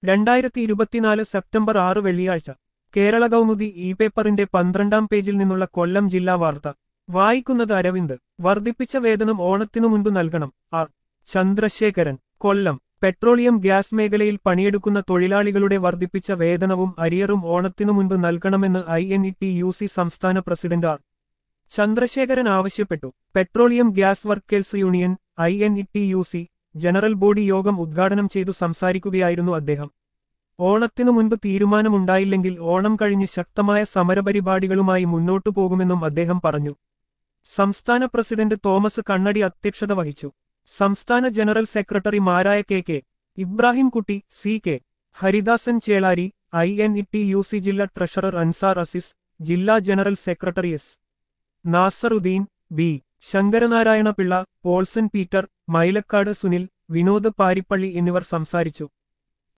രണ്ടായിരത്തി ഇരുപത്തിനാല് സെപ്റ്റംബർ ആറ് വെള്ളിയാഴ്ച കേരള കൗമുദി ഇ പേപ്പറിന്റെ പന്ത്രണ്ടാം പേജിൽ നിന്നുള്ള കൊല്ലം ജില്ലാ വാർത്ത വായിക്കുന്നത് അരവിന്ദ് വർദ്ധിപ്പിച്ച വേതനം ഓണത്തിനു മുൻപ് നൽകണം R Chandrasekharan Kollam petroleum gas മേഖലയിൽ പണിയെടുക്കുന്ന തൊഴിലാളികളുടെ വർദ്ധിപ്പിച്ച വേതനവും അരിയറും ഓണത്തിനു മുൻപ് നൽകണമെന്ന് I N E T U C സംസ്ഥാന പ്രസിഡന്റ് ആർ ചന്ദ്രശേഖരൻ ആവശ്യപ്പെട്ടു petroleum gas workers union I N E T U C general body യോഗം ഉദ്ഘാടനം ചെയ്തു സംസാരിക്കുകയായിരുന്നു അദ്ദേഹം ഓണത്തിനു മുൻപ് തീരുമാനമുണ്ടായില്ലെങ്കിൽ ഓണം കഴിഞ്ഞ് ശക്തമായ സമരപരിപാടികളുമായി മുന്നോട്ടു പോകുമെന്നും അദ്ദേഹം പറഞ്ഞു സംസ്ഥാന പ്രസിഡന്റ് തോമസ് കണ്ണടി അധ്യക്ഷത വഹിച്ചു സംസ്ഥാന ജനറൽ സെക്രട്ടറിമാരായ K K Ibrahimkutty C K Haridasan Chelari I N E T U C ജില്ലാ ട്രഷറർ അൻസാർ അസിസ് ജില്ലാ general secretary S Nasaruddin B Sankaranarayana Pillai Paulson Peter Mylakkad Sunil Vinod Parippally എന്നിവർ സംസാരിച്ചു